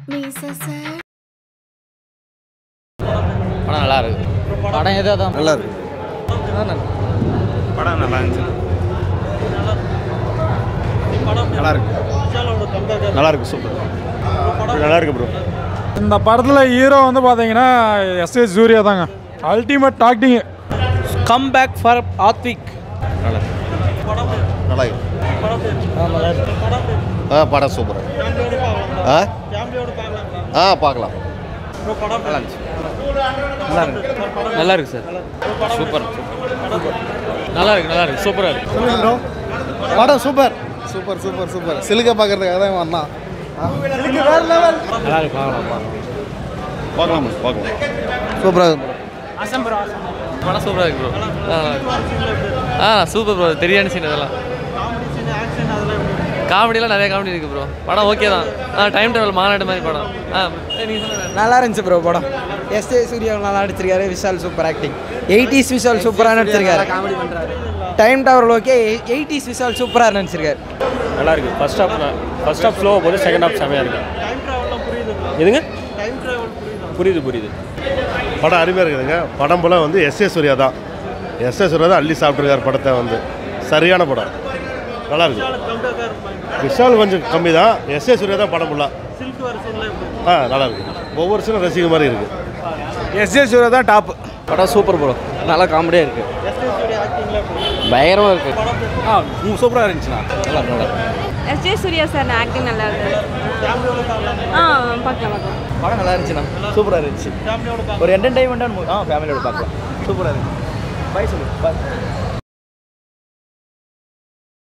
மீசா sir படம் நல்லா இருக்கு படம் ஏதோ தான் நல்லா இருக்கு படம் நல்லா இருந்துச்சு நல்லா இருக்கு நல்லா இருக்கு சூப்பர் நல்லா இருக்கு ப்ரோ இந்த படத்தில் ஹீரோ வந்து பார்த்தீங்கன்னா எஸ் ஏ சூர்யா தாங்க அல்டிமேட் ஆக்டிங்கு கம் பேக் ஃபார் ஆத்விக் நல்லா இருக்கு ஆ படம் சூப்பர் ஆ ஆ பார்க்கலாம் நல்லா இருக்கு நல்லா இருக்கு சார் சூப்பர் நல்லா இருக்கு நல்லா இருக்கு சூப்பராக இருக்கு படம் சூப்பர் சூப்பர் சூப்பர் சூப்பர் சிலுக்க பார்க்கறதுக்காக தான் வந்தான் நல்லா இருக்கு பார்க்கலாம் பார்க்கலாம் பார்க்கலாம் சூப்பராக இருக்கு படம் சூப்பராக இருக்கு ப்ரோ ஆ சூப்பர் ப்ரோ தெரியான சீன் அதெல்லாம் காமெடியெலாம் நிறைய காமெடி இருக்குது ப்ரோ படம் ஓகே தான் ஆ டைம் டேபிள் மாநாடு மாதிரி படம் ஆ நீங்கள் சொல்லுங்கள் நல்லா இருந்துச்சு ப்ரோ படம் எஸ் ஏ சூர்யா நல்லா நடிச்சிருக்காரு Vishal super acting eighties Vishal சூப்பராக நடிச்சிருக்காரு காமெடி பண்ணுறாரு time tower okay eighties Vishal சூப்பராக நடிச்சிருக்காரு நல்லா இருக்கு ஃபர்ஸ்ட் ஹாஃப் ஃபர்ஸ்ட் ஹாஃப் ஸ்லோவாக போகுது செகண்ட் ஹாஃப் செமையாக இருக்கு எதுங்க புரியுது புரியுது படம் அருமையாக இருக்குதுங்க படம் போல் வந்து எஸ் ஏ சூர்யா தான் எஸ் ஏ சூர்யா தான் அள்ளி சாப்பிட்ருக்கார் படத்தை வந்து சரியான படம் நல்லா இருக்கு விஷால் கொஞ்சம் கம்மி தான் எஸ் ஏ சூர்யா தான் படம் ஃபுல்லாக ஆ நல்லா இருக்கு ஒவ்வொரு சீனும் ரசிக்க மாதிரி இருக்குது எஸ் ஏ சூர்யா தான் டாப் படம் சூப்பர் ப்ரோ நல்லா காமெடியாக இருக்குது பயங்கரமாக இருக்குது ஆ சூப்பராக இருந்துச்சுண்ணா நல்லா இருக்கு, நல்லா இருக்கு. S J Suriya sir acting நல்லா இருக்கு ஆ பார்க்கலாம் பார்க்கலாம் படம் நல்லா இருந்துச்சுண்ணா சூப்பராக இருந்துச்சு ஒரு என்டர்டைன்மெண்ட்டான மூவி ஆ ஃபேமிலியோட பார்க்கலாம் சூப்பராக இருந்துச்சு பை சொல்லு பாய்